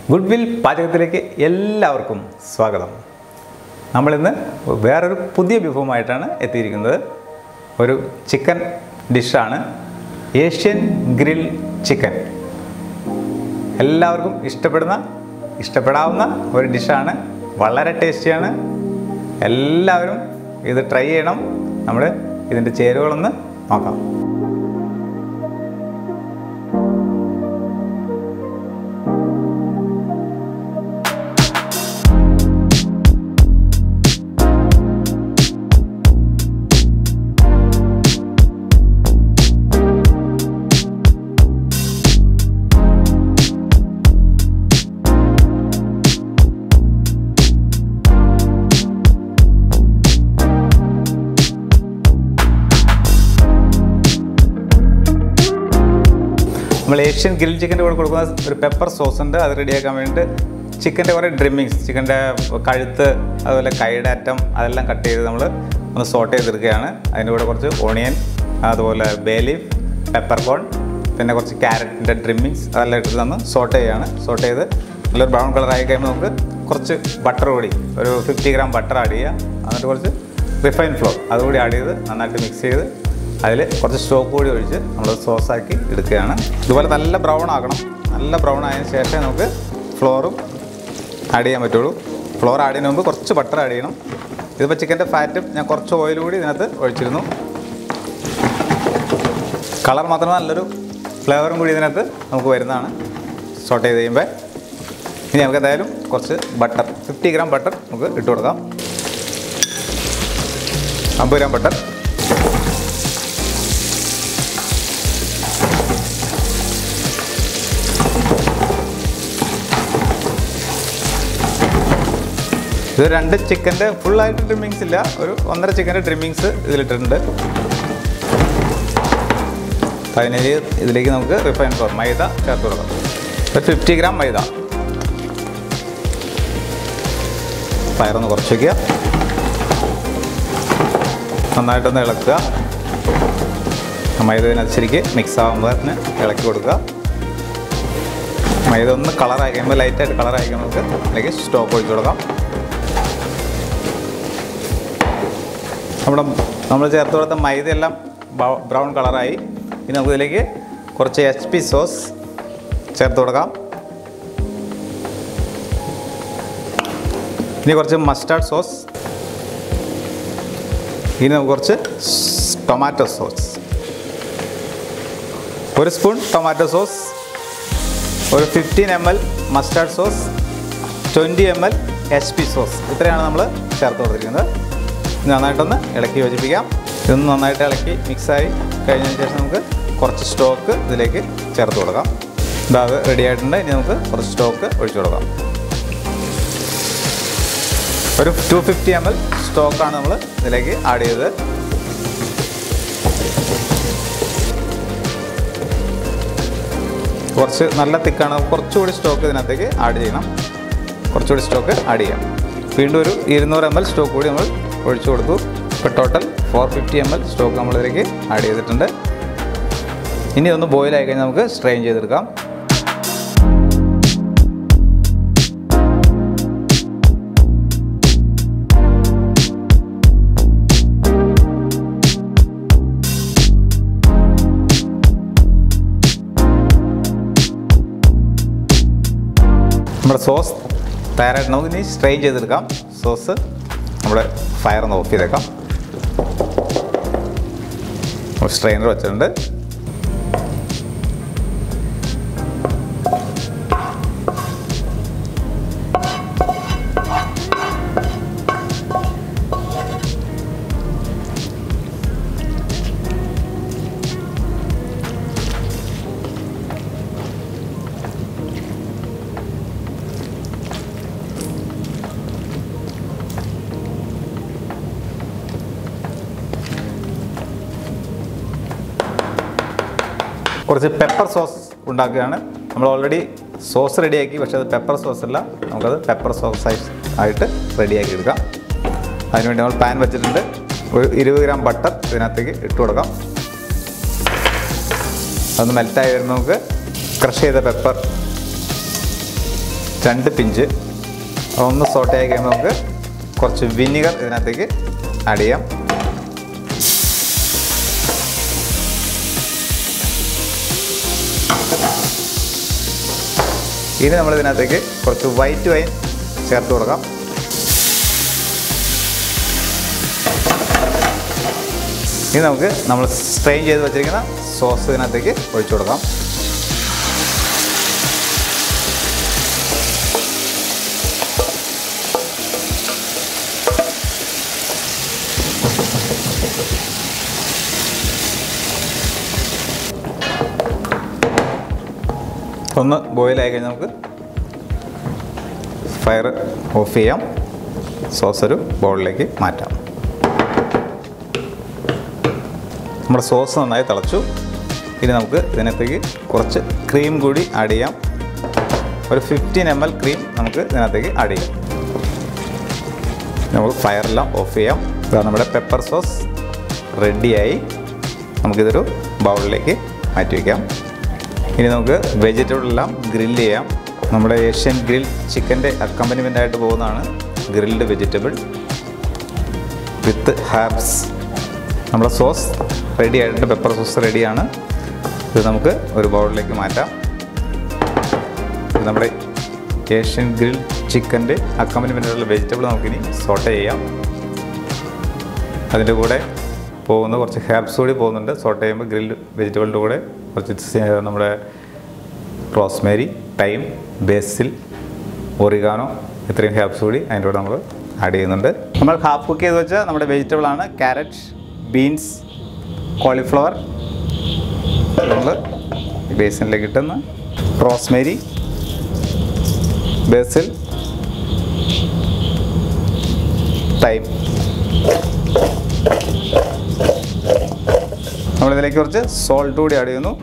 good will പാചകത്തിലേക്ക് എല്ലാവർക്കും സ്വാഗതം നമ്മളിന്ന് വേറൊരു പുതിയ വിഭവമായിട്ടാണ് എത്തിയിരിക്കുന്നത് ഒരു ചിക്കൻ ഡിഷാണ് ഏഷ്യൻ ഗ്രിൽ ചിക്കൻ എല്ലാവർക്കും ഇഷ്ടപ്പെടുന്ന ഇഷ്ടപ്പെടാവുന്ന ഒരു ഡിഷാണ് വളരെ ടേസ്റ്റിയാണ് എല്ലാവരും ഇത് ട്രൈ ചെയ്യണം നമ്മൾ ഇതിൻ്റെ ചേരുവകളൊന്ന് നോക്കാം നമ്മൾ ഏഷ്യൻ ഗ്രിൽ ചിക്കൻ്റെ കൂടെ കൊടുക്കുന്ന ഒരു പെപ്പർ സോസ് ഉണ്ട് അത് റെഡിയാക്കാൻ വേണ്ടിയിട്ട് ചിക്കൻ്റെ കുറേ ഡ്രിമ്മിങ്സ് ചിക്കൻ്റെ കഴുത്ത് അതുപോലെ കൈയുടെ അറ്റം അതെല്ലാം കട്ട് ചെയ്ത് നമ്മൾ ഒന്ന് സോട്ട് ചെയ്തെടുക്കുകയാണ് അതിൻ്റെ കൂടെ കുറച്ച് ഓണിയൻ അതുപോലെ ബേ ലീഫ് പെപ്പർ കോൺ പിന്നെ കുറച്ച് ക്യാരറ്റിൻ്റെ ഡ്രിമ്മിങ്സ് അതെല്ലാം എടുത്ത് തന്ന് സോട്ട് ചെയ്യുകയാണ് സോട്ട് ചെയ്ത് നല്ലൊരു ബ്രൗൺ കളർ ആയി കഴിയുമ്പോൾ നമുക്ക് കുറച്ച് ബട്ടർ കൂടി ഒരു ഫിഫ്റ്റി ഗ്രാം ബട്ടർ ആഡ് ചെയ്യുക എന്നിട്ട് കുറച്ച് റിഫൈൻ ഫ്ലോർ അതുകൂടി ആഡ് ചെയ്ത് നന്നായിട്ട് മിക്സ് ചെയ്ത് അതിൽ കുറച്ച് സ്റ്റോക്ക് കൂടി ഒഴിച്ച് നമ്മൾ സോസാക്കി എടുക്കുകയാണ് ഇതുപോലെ നല്ല ബ്രൗൺ ആക്കണം നല്ല ബ്രൗൺ ആയതിനു ശേഷമേ നമുക്ക് ഫ്ലോറും ആഡ് ചെയ്യാൻ പറ്റുള്ളൂ ഫ്ലോർ ആഡ് ചെയ്യുന്നതിന് മുമ്പ് കുറച്ച് ബട്ടർ ആഡ് ചെയ്യണം ഇതിപ്പോൾ ചിക്കൻ്റെ ഫാറ്റും ഞാൻ കുറച്ച് ഓയിൽ കൂടി ഇതിനകത്ത് ഒഴിച്ചിരുന്നു കളർ മാത്രമല്ല നല്ലൊരു ഫ്ലേവറും കൂടി ഇതിനകത്ത് നമുക്ക് വരുന്നതാണ് സോട്ട് ചെയ്ത് കഴിയുമ്പോൾ ഇനി നമുക്ക് എന്തായാലും കുറച്ച് ബട്ടർ ഫിഫ്റ്റി ഗ്രാം ബട്ടർ നമുക്ക് ഇട്ട് കൊടുക്കാം അമ്പത് ഗ്രാം ബട്ടർ ഇത് രണ്ട് ചിക്കൻ്റെ ഫുള്ളായിട്ട് ട്രിമ്മിങ്സ് ഇല്ല ഒരു ഒന്നര ചിക്കൻ്റെ ട്രിമ്മിങ്സ് ഇതിലിട്ടിട്ടുണ്ട് പതിനേഴ് ഇതിലേക്ക് നമുക്ക് റിഫൈൻ ഫ്ലോർ മൈദ ചേർത്ത് കൊടുക്കാം ഒരു ഫിഫ്റ്റി ഗ്രാം മൈദ പയറൊന്ന് കുറച്ച് വയ്ക്കുക നന്നായിട്ടൊന്ന് ഇളക്കുക മൈദ ഇതിനകത്ത് ശരിക്ക് മിക്സ് ആകുമ്പോൾ ഇളക്കി കൊടുക്കുക മൈദ ഒന്ന് കളറായി കഴിയുമ്പോൾ ലൈറ്റായിട്ട് കളറായി കഴിയുമ്പോൾ നമുക്ക് അതിലേക്ക് സ്റ്റോക്ക് ഒഴിച്ച് കൊടുക്കാം നമ്മുടെ നമ്മൾ ചേർത്ത് കൊടുത്ത മൈദയെല്ലാം ബ്രൗൺ കളറായി ഇനി നമുക്ക് ഇതിലേക്ക് കുറച്ച് എച്ച് പി സോസ് ചേർത്ത് കൊടുക്കാം ഇനി കുറച്ച് മസ്റ്റാർഡ് സോസ് ഇനി നമുക്ക് കുറച്ച് ടൊമാറ്റോ സോസ് ഒരു സ്പൂൺ ടൊമാറ്റോ സോസ് ഒരു fifteen M L mustard sauce twenty M L H P sauce ഇത്രയാണ് നമ്മൾ ചേർത്ത് കൊടുത്തിരിക്കുന്നത് നന്നായിട്ടൊന്ന് ഇളക്കി യോജിപ്പിക്കാം ഇതൊന്ന് നന്നായിട്ട് ഇളക്കി മിക്സായി കഴിഞ്ഞതിന് ശേഷം നമുക്ക് കുറച്ച് സ്റ്റോക്ക് ഇതിലേക്ക് ചേർത്ത് കൊടുക്കാം ഇതാ അത് റെഡി ആയിട്ടുണ്ട് ഇനി നമുക്ക് കുറച്ച് സ്റ്റോക്ക് ഒഴിച്ചു കൊടുക്കാം ഒരു ടു ഫിഫ്റ്റി എം എൽ സ്റ്റോക്കാണ് നമ്മൾ ഇതിലേക്ക് ആഡ് ചെയ്തത് കുറച്ച് നല്ല തിക്കാണ് കുറച്ചുകൂടി സ്റ്റോക്ക് ഇതിനകത്തേക്ക് ആഡ് ചെയ്യണം കുറച്ചുകൂടി സ്റ്റോക്ക് ആഡ് ചെയ്യാം വീണ്ടും ഒരു ഇരുന്നൂറ് എം എൽ സ്റ്റോക്ക് കൂടി നമ്മൾ ഒഴിച്ചു കൊടുത്തു ഇപ്പോൾ total four fifty M L stock നമ്മളിതിലേക്ക് ആഡ് ചെയ്തിട്ടുണ്ട് ഇനി ഒന്ന് ബോയിൽ ആയി കഴിഞ്ഞാൽ നമുക്ക് സ്ട്രെയിൻ ചെയ്തെടുക്കാം നമ്മുടെ സോസ് തയ്യാറായിട്ട് നമുക്ക് ഇനി സ്ട്രെയിൻ ചെയ്തെടുക്കാം സോസ് നമ്മുടെ ഫയർ ഒന്ന് ഓഫ് ചെയ്തേക്കാം സ്ട്രെയിനർ വെച്ചിട്ടുണ്ട് കുറച്ച് പെപ്പർ സോസ് ഉണ്ടാക്കുകയാണ് നമ്മൾ ഓൾറെഡി സോസ് റെഡിയാക്കി പക്ഷേ അത് പെപ്പർ സോസ് അല്ല നമുക്കത് പെപ്പർ സോസ് ആയിട്ട് റെഡിയാക്കി എടുക്കാം അതിനുവേണ്ടി നമ്മൾ പാൻ വെച്ചിട്ടുണ്ട് ഒരു ഇരുപത് ഗ്രാം ബട്ടർ ഇതിനകത്തേക്ക് ഇട്ട് കൊടുക്കാം അതൊന്ന് മെൽറ്റായി വരുമ്പോൾ നമുക്ക് ക്രഷ് ചെയ്ത പെപ്പർ രണ്ട് പിഞ്ച് ഒന്ന് സോട്ട് ആയി കഴിയുമ്പോൾ നമുക്ക് കുറച്ച് വിനിഗർ ഇതിനകത്തേക്ക് ആഡ് ചെയ്യാം ഇനി നമ്മൾ ഇതിനകത്തേക്ക് കുറച്ച് വൈറ്റ് വൈൻ ചേർത്ത് കൊടുക്കാം ഇനി നമുക്ക് നമ്മൾ സ്ട്രെയിൻ ചെയ്ത് വെച്ചിരിക്കുന്ന സോസ് ഇതിനകത്തേക്ക് ഒഴിച്ചു കൊടുക്കാം ഒന്ന് ബോയിലായി കഴിഞ്ഞാൽ നമുക്ക് ഫയർ ഓഫ് ചെയ്യാം സോസ് ഒരു ബൗളിലേക്ക് മാറ്റാം നമ്മുടെ സോസ് നന്നായി തിളച്ചു ഇനി നമുക്ക് ഇതിനകത്തേക്ക് കുറച്ച് ക്രീം കൂടി ആഡ് ചെയ്യാം ഒരു ഫിഫ്റ്റീൻ എം എൽ ക്രീം നമുക്ക് ഇതിനകത്തേക്ക് ആഡ് ചെയ്യാം നമുക്ക് ഫയറെല്ലാം ഓഫ് ചെയ്യാം ഇതാ നമ്മുടെ പെപ്പർ സോസ് റെഡിയായി നമുക്കിതൊരു ബൗളിലേക്ക് മാറ്റി വയ്ക്കാം ഇനി നമുക്ക് വെജിറ്റബിൾ എല്ലാം ഗ്രില്ല് ചെയ്യാം നമ്മുടെ ഏഷ്യൻ ഗ്രിൽ ചിക്കൻ്റെ അക്കമ്പനിമെൻ്റ് ആയിട്ട് പോകുന്നതാണ് ഗ്രിൽഡ് വെജിറ്റബിൾ വിത്ത് ഹാർബ്സ് നമ്മുടെ സോസ് റെഡി ആയിട്ടുണ്ട് പെപ്പർ സോസ് റെഡിയാണ് ഇത് നമുക്ക് ഒരു ബൗളിലേക്ക് മാറ്റാം ഇത് നമ്മുടെ ഏഷ്യൻ ഗ്രിൽ ചിക്കൻ്റെ അക്കമ്പനിമെൻ്റുള്ള വെജിറ്റബിൾ നമുക്കിനി സോട്ട ചെയ്യാം അതിൻ്റെ കൂടെ പോകുന്ന കുറച്ച് ഹാബ്സ് കൂടി പോകുന്നുണ്ട് സോട്ട് ചെയ്യുമ്പോൾ ഗ്രിൽ വെജിറ്റബിളിൻ്റെ കൂടെ കുറച്ച് സി- നമ്മുടെ റോസ്മേരി ടൈം ബേസിൽ ഒറിഗാനോ ഇത്രയും ഹാബ്സ് കൂടി അതിൻ്റെ കൂടെ നമ്മൾ ആഡ് ചെയ്യുന്നുണ്ട് നമ്മൾ ഹാഫ് കുക്ക് ചെയ്ത് വെച്ച നമ്മുടെ വെജിറ്റബിളാണ് ക്യാരറ്റ് ബീൻസ് കോളിഫ്ലവർ നമ്മൾ ബേസിനിലേക്ക് ഇട്ടുന്ന റോസ്മേരി ബേസിൽ ടൈം നമ്മളിതിലേക്ക് കുറച്ച് സോൾട്ട് കൂടി ആഡ് ചെയ്യുന്നു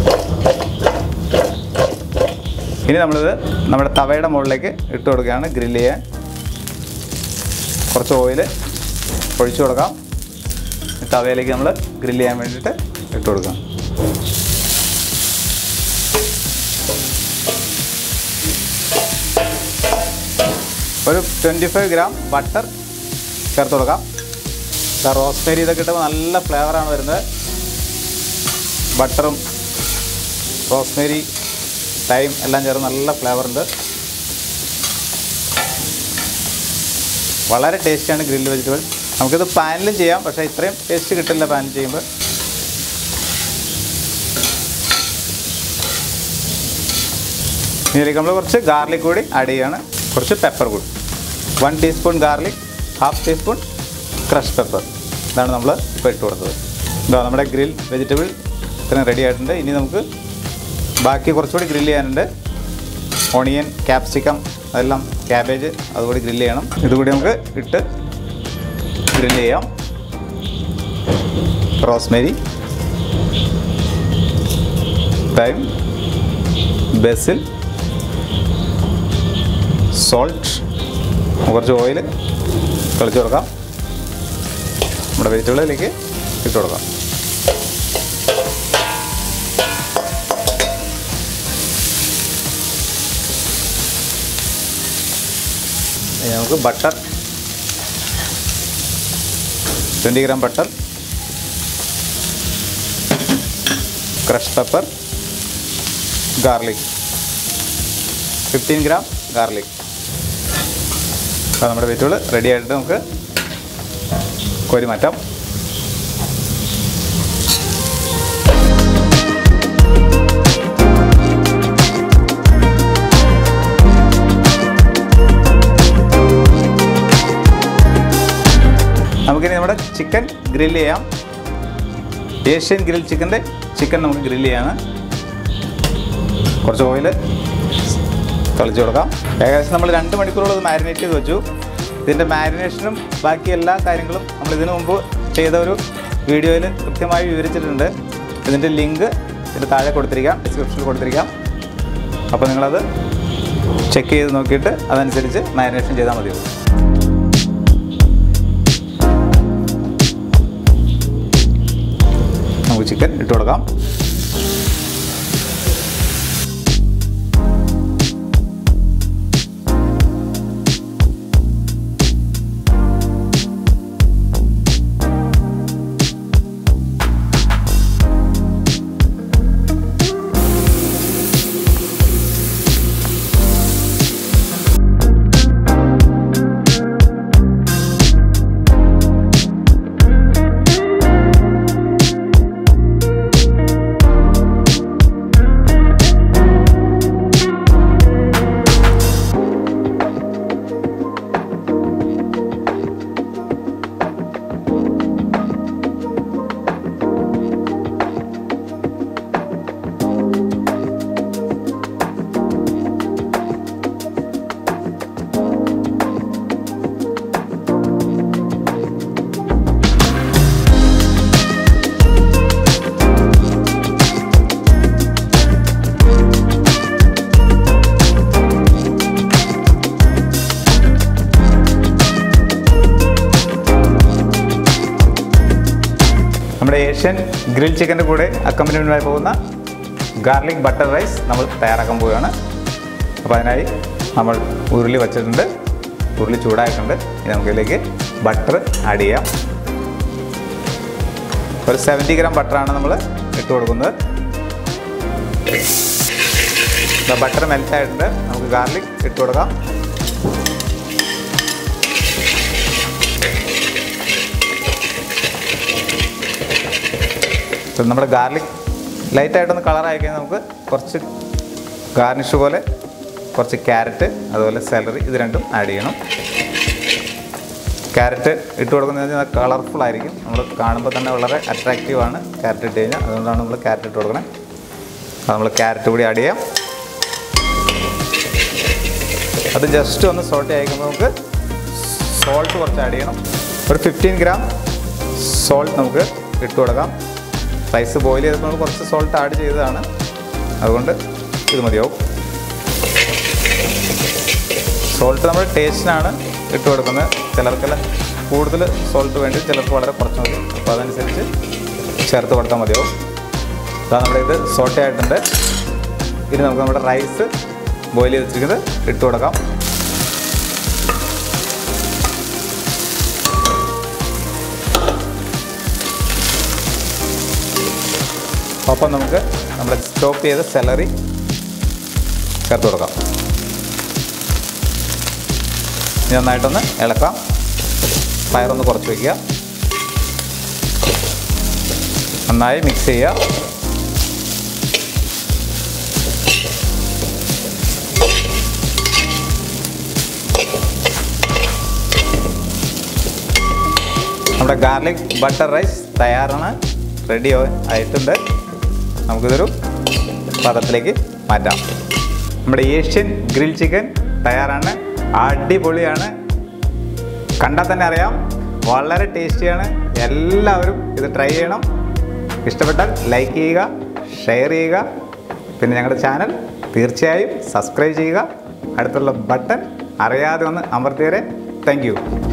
ഇനി നമ്മളിത് നമ്മുടെ തവയുടെ മുകളിലേക്ക് ഇട്ട് കൊടുക്കുകയാണ് ഗ്രില്ല് ചെയ്യാൻ കുറച്ച് ഓയിൽ ഒഴിച്ചു കൊടുക്കാം ഈ തവയിലേക്ക് നമ്മൾ ഗ്രില്ല് ചെയ്യാൻ വേണ്ടിയിട്ട് ഇട്ട് കൊടുക്കാം ഒരു ട്വൻറ്റി ഫൈവ് ഗ്രാം ബട്ടർ ചേർത്ത് കൊടുക്കാം റോസ്മേരി ഇതൊക്കെ ഇട്ടുമ്പോൾ നല്ല ഫ്ലേവറാണ് വരുന്നത് ബട്ടറും റോസ്മേരി ടൈം എല്ലാം ചേർന്ന് നല്ല ഫ്ലേവർ ഉണ്ട് വളരെ ടേസ്റ്റിയാണ് ഗ്രില്ല് വെജിറ്റബിൾ നമുക്കിത് പാനിലും ചെയ്യാം പക്ഷേ ഇത്രയും ടേസ്റ്റ് കിട്ടില്ല പാനിൽ ചെയ്യുമ്പോൾ ഇതിലേക്ക് നമ്മൾ കുറച്ച് ഗാർലിക് കൂടി ആഡ് ചെയ്യുകയാണ് കുറച്ച് പെപ്പർ കൂടി one teaspoon garlic half teaspoon crush pepper ഇതാണ് നമ്മൾ ഇപ്പോൾ ഇട്ട് കൊടുത്തത് ഇതാ നമ്മുടെ ഗ്രിൽ വെജിറ്റബിൾ ഇത്രയും റെഡി ആയിട്ടുണ്ട് ഇനി നമുക്ക് ബാക്കി കുറച്ചുകൂടി ഗ്രില്ല് ചെയ്യാനുണ്ട് ഓണിയൻ ക്യാപ്സിക്കം അതെല്ലാം ക്യാബേജ് അതുകൂടി ഗ്രില്ല് ചെയ്യണം ഇതുകൂടി നമുക്ക് ഇട്ട് ഗ്രില്ല് ചെയ്യാം റോസ്മേരി ടൈം ബെസിൽ സോൾട്ട് കുറച്ച് ഓയിൽ കളിച്ച് കൊടുക്കാം നമ്മുടെ വെജിറ്റബിളിലേക്ക് ഇട്ട് കൊടുക്കാം ഇനി നമുക്ക് butter twenty gram butter crush pepper garlic fifteen gram garlic അപ്പോൾ നമ്മുടെ വെജിറ്റബിൾ റെഡി ആയിട്ട് നമുക്ക് കോരി മാറ്റാം നമുക്കിനി നമ്മുടെ ചിക്കൻ ഗ്രില്ല് ചെയ്യാം ഏഷ്യൻ ഗ്രിൽ ചിക്കൻ്റെ ചിക്കൻ നമുക്ക് ഗ്രില്ല് ചെയ്യാണ് കുറച്ച് ഓയിൽ തളിച്ച് കൊടുക്കാം ഏകദേശം നമ്മൾ രണ്ട് മണിക്കൂറോളം ഇത് മാരിനേറ്റ് ചെയ്ത് വെച്ചു ഇതിൻ്റെ മാരിനേഷനും ബാക്കി എല്ലാ കാര്യങ്ങളും നമ്മൾ ഇതിനു മുമ്പ് ചെയ്ത ഒരു വീഡിയോയിൽ കൃത്യമായി വിവരിച്ചിട്ടുണ്ട് ഇതിൻ്റെ ലിങ്ക് ഇതിൻ്റെ താഴെ കൊടുത്തിരിക്കാം ഡിസ്ക്രിപ്ഷനിൽ കൊടുത്തിരിക്കാം അപ്പോൾ നിങ്ങളത് ചെക്ക് ചെയ്ത് നോക്കിയിട്ട് അതനുസരിച്ച് മാരിനേഷൻ ചെയ്താൽ മതിയാവും നമുക്ക് ചിക്കൻ ഇട്ട് കൊടുക്കാം ഏഷ്യൻ ഗ്രിൽ ചിക്കൻ്റെ കൂടെ അക്കമ്പനിമെൻറ്റായി പോകുന്ന ഗാർലിക് ബട്ടർ റൈസ് നമ്മൾ തയ്യാറാക്കാൻ പോവുകയാണ് അപ്പോൾ അതിനായി നമ്മൾ ഉരുളി വച്ചിട്ടുണ്ട് ഉരുളി ചൂടായിട്ടുണ്ട് ഇനി നമുക്കിതിലേക്ക് ബട്ടർ ആഡ് ചെയ്യാം ഒരു സെവൻറ്റി ഗ്രാം ബട്ടറാണ് നമ്മൾ ഇട്ട് കൊടുക്കുന്നത് ബട്ടർ മെൽറ്റ് ആയിട്ടുണ്ട് നമുക്ക് ഗാർലിക് ഇട്ട് കൊടുക്കാം ഇപ്പം നമ്മുടെ ഗാർലിക് ലൈറ്റായിട്ടൊന്ന് കളറായി കഴിഞ്ഞാൽ നമുക്ക് കുറച്ച് ഗാർണിഷ് പോലെ കുറച്ച് ക്യാരറ്റ് അതുപോലെ സാലറി ഇത് രണ്ടും ആഡ് ചെയ്യണം ക്യാരറ്റ് ഇട്ട് കൊടുക്കുന്നത് കഴിഞ്ഞാൽ കളർഫുൾ ആയിരിക്കും നമ്മൾ കാണുമ്പോൾ തന്നെ വളരെ അട്രാക്റ്റീവ് ആണ് ക്യാരറ്റ് ഇട്ട് കഴിഞ്ഞാൽ അതുകൊണ്ടാണ് നമ്മൾ ക്യാരറ്റ് ഇട്ട് കൊടുക്കണേ അത് നമ്മൾ ക്യാരറ്റ് കൂടി ആഡ് ചെയ്യാം അത് ജസ്റ്റ് ഒന്ന് സോട്ട് അയക്കുമ്പോൾ നമുക്ക് സോൾട്ട് കുറച്ച് ആഡ് ചെയ്യണം ഒരു ഫിഫ്റ്റീൻ ഗ്രാം സോൾട്ട് നമുക്ക് ഇട്ട് കൊടുക്കാം റൈസ് ബോയിൽ ചെയ്തപ്പോൾ നമ്മൾ കുറച്ച് സോൾട്ട് ആഡ് ചെയ്തതാണ് അതുകൊണ്ട് ഇത് മതിയാവും സോൾട്ട് നമ്മൾ ടേസ്റ്റിനാണ് ഇട്ട് കൊടുക്കുന്നത് ചിലർക്കെല്ലാം കൂടുതൽ സോൾട്ട് വേണ്ടി ചിലർക്ക് വളരെ കുറച്ച് മതി അപ്പോൾ അതനുസരിച്ച് ചേർത്ത് കൊടുത്താൽ മതിയാവും അതാ നമ്മുടെ ഇത് സോട്ട ആയിട്ടുണ്ട് ഇനി നമുക്ക് നമ്മുടെ റൈസ് ബോയിൽ ചെയ്ത് വെച്ചിരിക്കുന്നത് ഇട്ട് കൊടുക്കാം ഒപ്പം നമുക്ക് നമ്മുടെ സ്റ്റോപ്പ് ചെയ്ത സെലറി ചേർത്ത് കൊടുക്കാം ഇനി നന്നായിട്ടൊന്ന് ഇളക്കാം ഫയറൊന്ന് കുറച്ച് വയ്ക്കുക നന്നായി മിക്സ് ചെയ്യുക നമ്മുടെ ഗാർലിക് ബട്ടർ റൈസ് തയ്യാറാണ് റെഡി ആയിട്ടുണ്ട് നമുക്കിതൊരു പാത്രത്തിലേക്ക് മാറ്റാം നമ്മുടെ ഏഷ്യൻ ഗ്രിൽ ചിക്കൻ തയ്യാറാണ് അടിപൊളിയാണ് കണ്ടാൽ തന്നെ അറിയാം വളരെ ടേസ്റ്റിയാണ് എല്ലാവരും ഇത് ട്രൈ ചെയ്യണം ഇഷ്ടപ്പെട്ടാൽ ലൈക്ക് ചെയ്യുക ഷെയർ ചെയ്യുക പിന്നെ ഞങ്ങളുടെ ചാനൽ തീർച്ചയായും സബ്സ്ക്രൈബ് ചെയ്യുക അടുത്തുള്ള ബട്ടൺ അറിയാതെ ഒന്ന് അമർത്തിയവരെ താങ്ക് യു